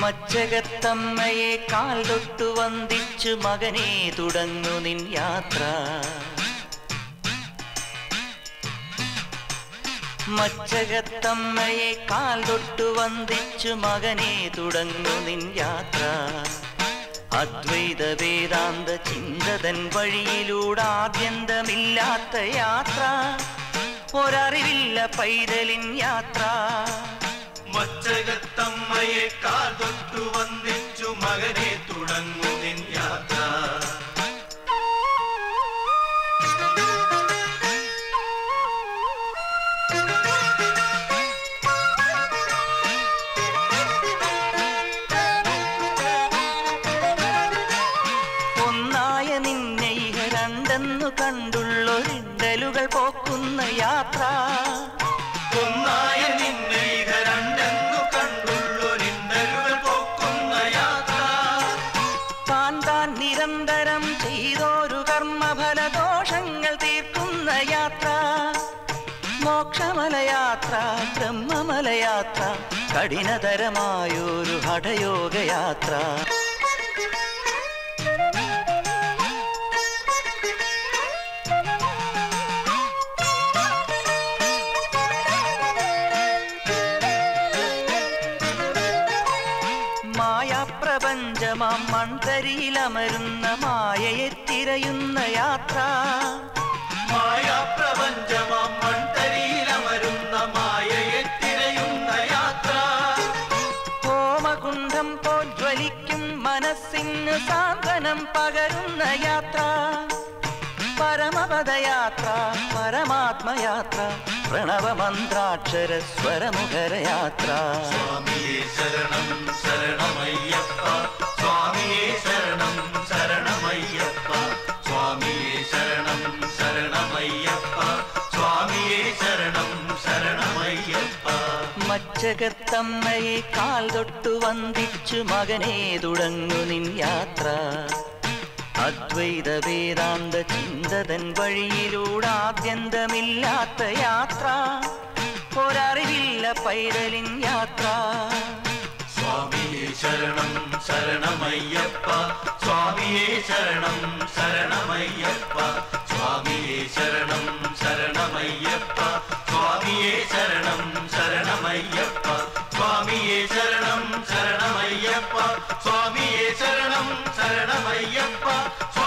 മച്ചകത്തമ്മയെ കാൽ തൊട്ടു വന്ദിച്ചു മകനെ തുടങ്ങു നിൻ യാത്ര മച്ചകത്തമ്മയെ കാൽ തൊട്ടു വന്ദിച്ചു മകനെ തുടങ്ങു നിൻ യാത്ര അദ്വൈത വേദാന്ത ചിന്തതൻ വഴിയിലൂടാദ്യന്തമില്ലാത്ത യാത്ര ഒരറിവില്ല പൈതലിൻ യാത്ര മച്ചകത്തമ്മയെ കാതൊട്ടു വന്ദിച്ചു മകനെ തുടങ്ങു നിൻ യാത്ര ഒന്നായ നിന്നെ ഇഹ രണ്ടെന്നു കണ്ടുള്ളൊരിണ്ടലുകൾ പോക്കുന്ന യാത്ര ഒന്നായ നിന്നെ ഇഹ രണ്ടെന്നു കണ്ടുള്ളൊരിണ്ടലുകൾ പോക്കുന്ന യാത്ര താൻ താൻ നിരന്തരം ചെയ്തോരു കർമ്മഫലദോഷങ്ങൾ തീർക്കുന്ന യാത്ര മോക്ഷമലയാത്ര ബ്രഹ്മമലയാത്ര കഠിനതരമായൊരു ഹഠയോഗയാത്ര മായാപ്രപഞ്ചമാം മൺതരിയിലമരുന്ന മായയെ തിരയുന്ന യാത്ര മായാപ്രപഞ്ചമാം മൺതരിയിലമരുന്ന മായയെ തിരയുന്ന യാത്ര ഹോമകുണ്ഠം പോജ്വലിക്കും മനസ്സിന് സാന്ത്വനം പകരുന്ന യാത്ര പരമപദയാത്ര പരമാത്മയാത്ര പ്രണവമന്ത്രാക്ഷര സ്വരമുഖരയാത്ര സ്വാമിയേ ശരണം ശരണമയ്യപ്പ സ്വാമിയേ ശരണം ശരണമയ്യപ്പ സ്വാമിയേ ശരണം ശരണമയ്യപ്പ സ്വാമിയേ ശരണം ശരണമയ്യപ്പ മച്ചകത്തമ്മയെ കാൽ തൊട്ടു വന്ദിച്ചു മകനെ തുടങ്ങു നിൻ യാത്ര അദ്വൈത വേദാന്ത ചിന്തതൻ വഴിയിലൂടാദ്യന്തമില്ലാത്ത യാത്ര ഒരറിവില്ല പൈതലിൻ യാത്ര സ്വാമിയേ ശരണം ശരണമയ്യപ്പ സ്വാമിയേ ശരണം ശരണമയ്യപ്പ സ്വാമിയേ ശരണം ശരണമയ്യപ്പ സ്വാമിയേ ശരണം ശരണമയ്യപ്പ സ്വാമിയേ ശരണം ശരണമയ്യപ്പ സ്വാമിയേ ശരണം ശരണമയ്യപ്പ